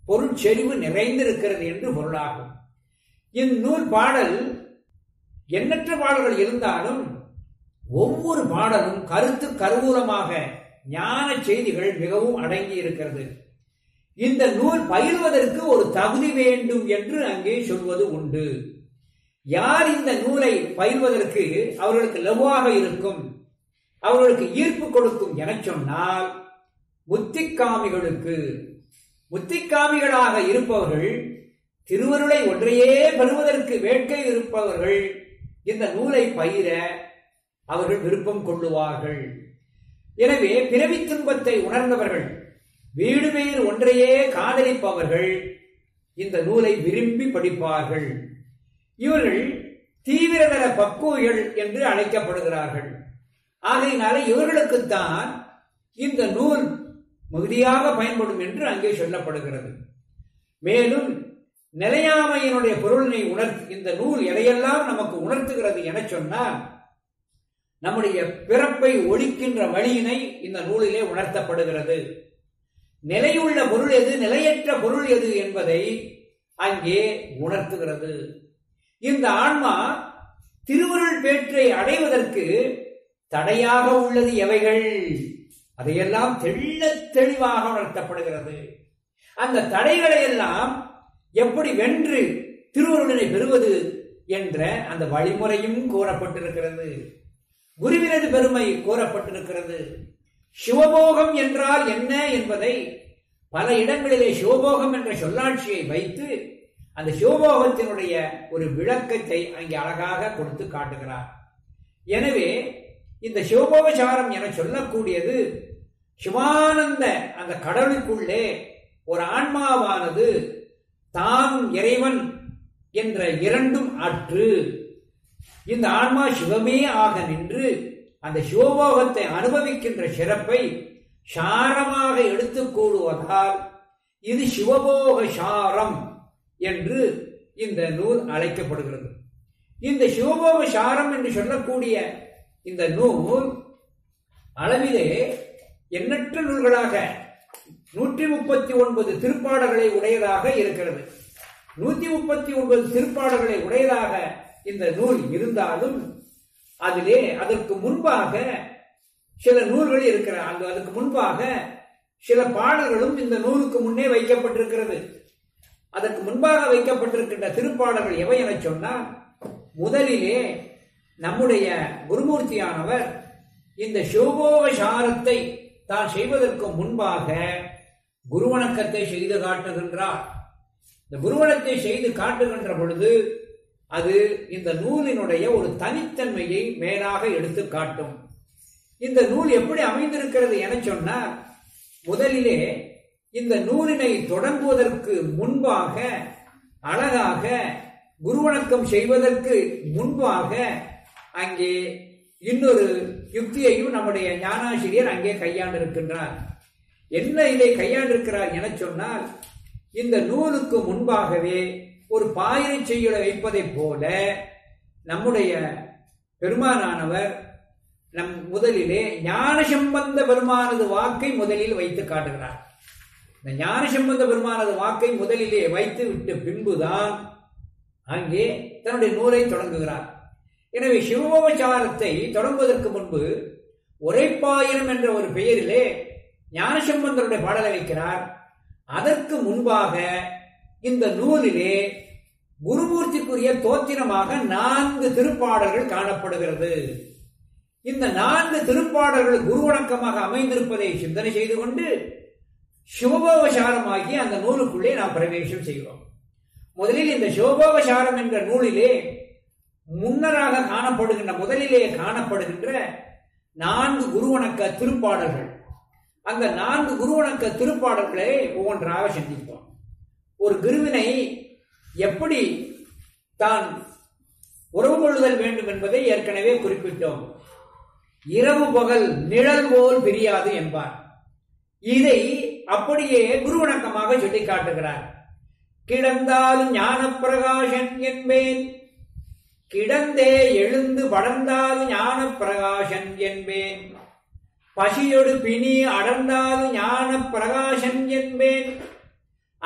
பொருட்செறிவு நிறைந்திருக்கிறது என்று பொருளாகும் இந்நூல் பாடல் எண்ணற்ற பாடல்கள் இருந்தாலும் ஒவ்வொரு பாடலும் கருத்து கருவூலமாக ஞான செய்திகள் மிகவும் அடங்கி இருக்கிறது இந்த நூல் பயில்வதற்கு ஒரு தகுதி வேண்டும் என்று அங்கே சொல்வது உண்டு யார் இந்த நூலை பயில்வதற்கு அவர்களுக்கு லகுவாக இருக்கும் அவர்களுக்கு ஈர்ப்பு கொடுக்கும் என சொன்னால் முத்திக்காமிகளுக்கு முத்திக்காமிகளாக இருப்பவர்கள் திருவருளை ஒன்றையே பெறுவதற்கு வேட்கை இருப்பவர்கள் இந்த நூலை பயிர அவர்கள் விருப்பம் கொள்ளுவார்கள் எனவே பிறவி துன்பத்தை உணர்ந்தவர்கள் வீடு வேறு ஒன்றையே காதலிப்பவர்கள் இந்த நூலை விரும்பி படிப்பார்கள் இவர்கள் தீவிரதர பக்குவிகள் என்று அழைக்கப்படுகிறார்கள் ஆகையினால இவர்களுக்குத்தான் இந்த நூல் மிகுதியாக பயன்படும் என்று அங்கே சொல்லப்படுகிறது மேலும் நிலையாமையினுடைய பொருளினை உணர் இந்த நூல் எதையெல்லாம் நமக்கு உணர்த்துகிறது என சொன்னால் நம்முடைய பிறப்பை ஒழிக்கின்ற வழியினை இந்த நூலிலே உணர்த்தப்படுகிறது நிலையுள்ள பொருள் எது நிலையற்ற பொருள் எது என்பதை அங்கே உணர்த்துகிறது இந்த ஆன்மா திருவருள் பேற்றை அடைவதற்கு தடையாக உள்ளது எவைகள் அதையெல்லாம் தெள்ள தெளிவாக உணர்த்தப்படுகிறது அந்த தடைகளை எல்லாம் எப்படி வென்று திருவருளனை பெறுவது என்ற அந்த வழிமுறையும் கூறப்பட்டிருக்கிறது குருவினது பெருமை கூறப்பட்டிருக்கிறது சிவபோகம் என்றால் என்ன என்பதை பல இடங்களிலே சிவபோகம் என்ற சொல்லாட்சியை வைத்து அந்த சிவபோகத்தினுடைய ஒரு விளக்கத்தை அங்கே அழகாக கொடுத்து காட்டுகிறார் எனவே இந்த சிவபோகசாரம் என சொல்லக்கூடியது சிவானந்த அந்த கடலுக்குள்ளே ஒரு ஆன்மாவானது தான் இறைவன் என்ற இரண்டும் ஆற்று இந்த ஆன்மா சிவமே ஆக நின்று அந்த சிவபோகத்தை அனுபவிக்கின்ற சிறப்பை சாரமாக எடுத்துக் கூடுவதால் இது சிவபோக சாரம் என்று இந்த நூல் அழைக்கப்படுகிறது இந்த சிவபோக சாரம் என்று சொல்லக்கூடிய இந்த நூல் அளவிலே எண்ணற்ற நூல்களாக நூற்றி முப்பத்தி ஒன்பது திருப்பாடல்களை உடையதாக இருக்கிறது நூத்தி முப்பத்தி ஒன்பது திருப்பாடல்களை உடையதாக இந்த நூல் இருந்தாலும் அதிலே அதற்கு முன்பாக சில நூல்கள் இருக்கிற அந்த அதுக்கு முன்பாக சில பாடல்களும் இந்த நூலுக்கு முன்னே வைக்கப்பட்டிருக்கிறது அதற்கு முன்பாக வைக்கப்பட்டிருக்கின்ற திருப்பாடல்கள் எவை என சொன்னால் முதலிலே நம்முடைய குருமூர்த்தியானவர் இந்த சிவபோக சாரத்தை தான் செய்வதற்கு முன்பாக குருவணக்கத்தை செய்து காட்டுகின்றார் இந்த குருவணத்தை செய்து காட்டுகின்ற பொழுது அது இந்த நூலினுடைய ஒரு தனித்தன்மையை மேலாக எடுத்து காட்டும் இந்த நூல் எப்படி அமைந்திருக்கிறது என சொன்னால் முதலிலே இந்த நூலினை தொடங்குவதற்கு முன்பாக அழகாக குருவணக்கம் செய்வதற்கு முன்பாக அங்கே இன்னொரு யுக்தியையும் நம்முடைய ஞானாசிரியர் அங்கே கையாண்டிருக்கின்றார் என்ன இதை கையாண்டிருக்கிறார் என சொன்னால் இந்த நூலுக்கு முன்பாகவே ஒரு பாயிரை செய்யுள வைப்பதைப் போல நம்முடைய பெருமானானவர் நம் முதலிலே ஞான சம்பந்த பெருமானது வாக்கை முதலில் வைத்து காட்டுகிறார் இந்த ஞான சம்பந்த பெருமானது வாக்கை முதலிலே வைத்து விட்டு பின்புதான் அங்கே தன்னுடைய நூலை தொடங்குகிறார் எனவே சிவோபச்சாரத்தை தொடங்குவதற்கு முன்பு உரைப்பாயிரம் என்ற ஒரு பெயரிலே ஞானசம்பந்தருடைய பாடலை வைக்கிறார் அதற்கு முன்பாக இந்த நூலிலே குருமூர்த்திக்குரிய தோத்திரமாக நான்கு திருப்பாடல்கள் காணப்படுகிறது இந்த நான்கு திருப்பாடல்கள் குருவணக்கமாக அமைந்திருப்பதை சிந்தனை செய்து கொண்டு சிவபோபசாரமாகி அந்த நூலுக்குள்ளே நாம் பிரவேசம் செய்கிறோம் முதலில் இந்த சிவபோபசாரம் என்ற நூலிலே முன்னராக காணப்படுகின்ற முதலிலே காணப்படுகின்ற நான்கு குருவணக்க திருப்பாடல்கள் அந்த நான்கு குருவணக்க திருப்பாடல்களை ஒவ்வொன்றாக சிந்திப்போம் ஒரு குருவினை எப்படி தான் உறவு கொள்ளுதல் வேண்டும் என்பதை ஏற்கனவே குறிப்பிட்டோம் இரவு பகல் நிழல் போல் பிரியாது என்பார் இதை அப்படியே குருவணக்கமாக சொல்லி காட்டுகிறார் கிடந்தாலும் ஞானப்பிரகாசன் என்பேன் கிடந்தே எழுந்து படர்ந்தாலும் ஞானப்பிரகாசன் என்பேன் பசியொடு பிணி அடர்ந்தாலும் ஞான பிரகாசன் என்பேன்